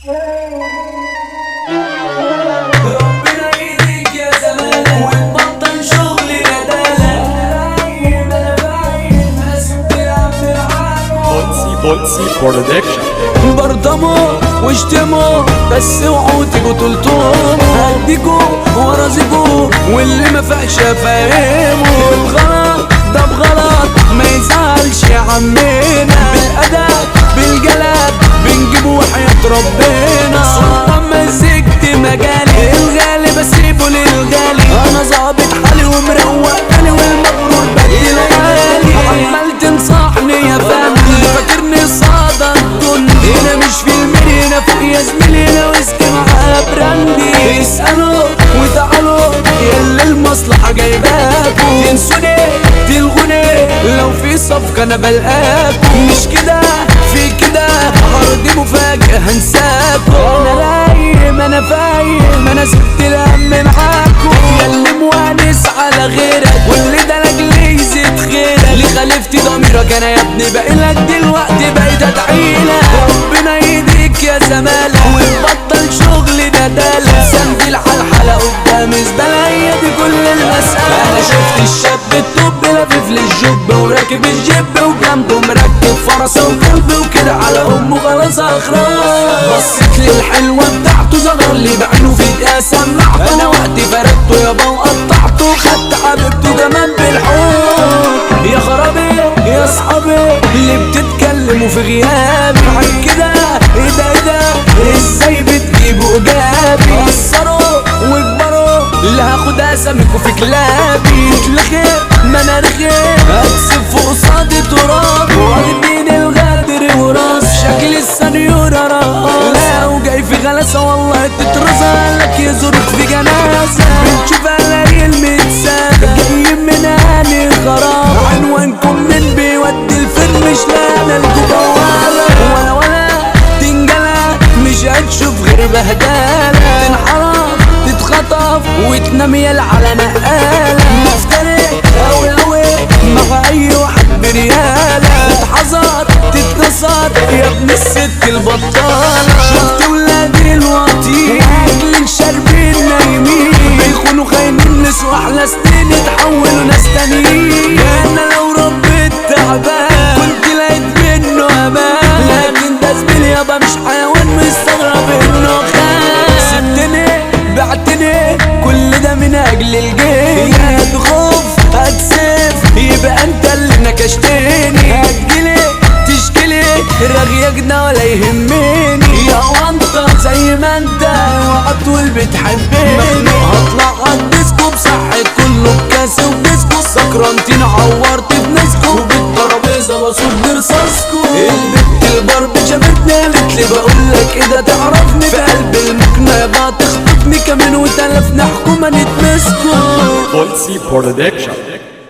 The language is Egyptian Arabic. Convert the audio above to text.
ربنا يهديك يا زمانة وتبطل شغل ندالة نايم انا باين ماسك تلعب بالعافية بولسي بولسي برودكشن برضموا واشتموا بس اوعوا تيجوا تلطموا هديكوا ورازقوا واللي ما فاقش افهمه الغلط ده بغلط ما يزعلش يا عمنا بالادب بالجلد بنجيبه وحياة ربنا سلطان مسكت مجالي الغالي بسيبه للغالي انا ظابط حالي ومروق بالي والمغرور بدي ليالي عمال تنصحني يا فندي فاكرني صادق جندي هنا مش في الميري هنا فوق يا زميلي هنا وسط معاها براندي اسألوا وتعالوا يلا المصلحة جايباكوا تنسوني تلغوني لو في صفقة انا بلقاكوا مش كده في كده عرضي مفاجئ هنساكوا انا رايم انا فايم انا سبت الهم معاكوا ياللي موانس على غيرك واللي ده لاجلي يزيد خيرك اللي خالفتي ضميرك انا يا ابني باقيلك دلوقتي بقيت ادعيلك ربنا يهديك يا زمالة ونبطل شغل ندالة سندل على الحلقة قدام زبالة هي دي كل المسألة انا شفت الشاب الطب لافف للجب وراكب الجيب وجنبه مركب فرسه وكلب وكده على امه خلاص اخراج بصيت للحلوة بتاعته ظهر لي بعينه في دقيقة سمعته انا وقتي فردته يابا وقطعته خدت حبيبته كمان بالحب يا خرابي يا اصحابي اللي بتتكلموا في غيابي عن كده ايه ده ايه ده ازاي بتجيبوا اجابي قصروا واكبروا اللي هاخد اساميكوا في كلابي اتلغي ما انا رغي اكسب فوق قصادي تراب واخدين الغدر وراس شكل السنيورة راس لا وجاي في غلاسة والله تترزق لك يزورك في جنازة بنشوف الاقي المتسابة جاي من اني خراب عنوانكم من بيودي الفيلم مش لانا الجوالة ولا ولا تنجلى مش هتشوف غير بهدالة تنحرف تتخطف وتنام يلا على نقالة مفترق اوي اوي مع اي واحد بريالة تتحذر تتنصر يا ابن الست البطالة شفت ولادي الواطيين اكل شاربين نايمين بيخونوا خاينين نسوا احلى سنين يتحولوا ناس تانيين انا لو ربيت تعبان كنت لقيت منه امان لكن ده زميلي يابا مش حيوان مستغرب انه خان سبتني بعتني كل ده من اجل الجيش هتخوف هتسيف يبقى انت اللي نكشتني هتجيلي تشكيلي رغيك ده ولا يهمني يا وانت زي ما انت وعطول بتحبني مخنوق هطلع عالديسكو بصحة كله بكاسي وبديسكو سكرانتين عورت بنسكو وبالترابيزة بصوت برصاصكو البت البرب شافتني قالت لي بقول لك ايه ده تعرفني في قلب المكنة بقى تخطفني كمان وتلف نحكم نتمسكو بولسي برودكشن